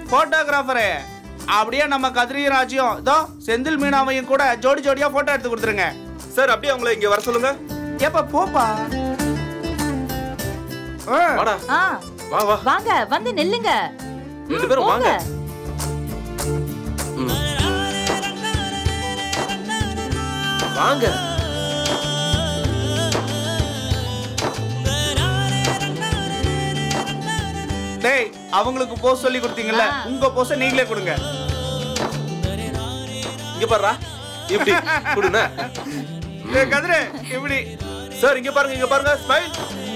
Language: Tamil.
போட்டோகிராஃபரு அப்படியே நம்ம கதிரியராஜையும் இதோ செந்தில் மீனாவையும் கூட ஜோடி ஜோடியா போட்டோ எடுத்து கொடுத்துருங்க சார் அப்படியே அவங்கள இங்க வர சொல்லுங்க ஏப்பா போப்பா ஆ, வாடா ஆ வா வா வாங்க வந்து நில்லுங்க ரெண்டு பேரும் வாங்க ம். வாங்க டேய் அவங்களுக்கு போஸ் சொல்லி கொடுத்தீங்கல்ல ஆ. உங்க போஸ நீங்களே கொடுங்க இங்க பாருடா இப்படி கொடுங்க டேய் கதிரு இப்படி சார் இங்க பாருங்க இங்க பாருங்க ஸ்மைல்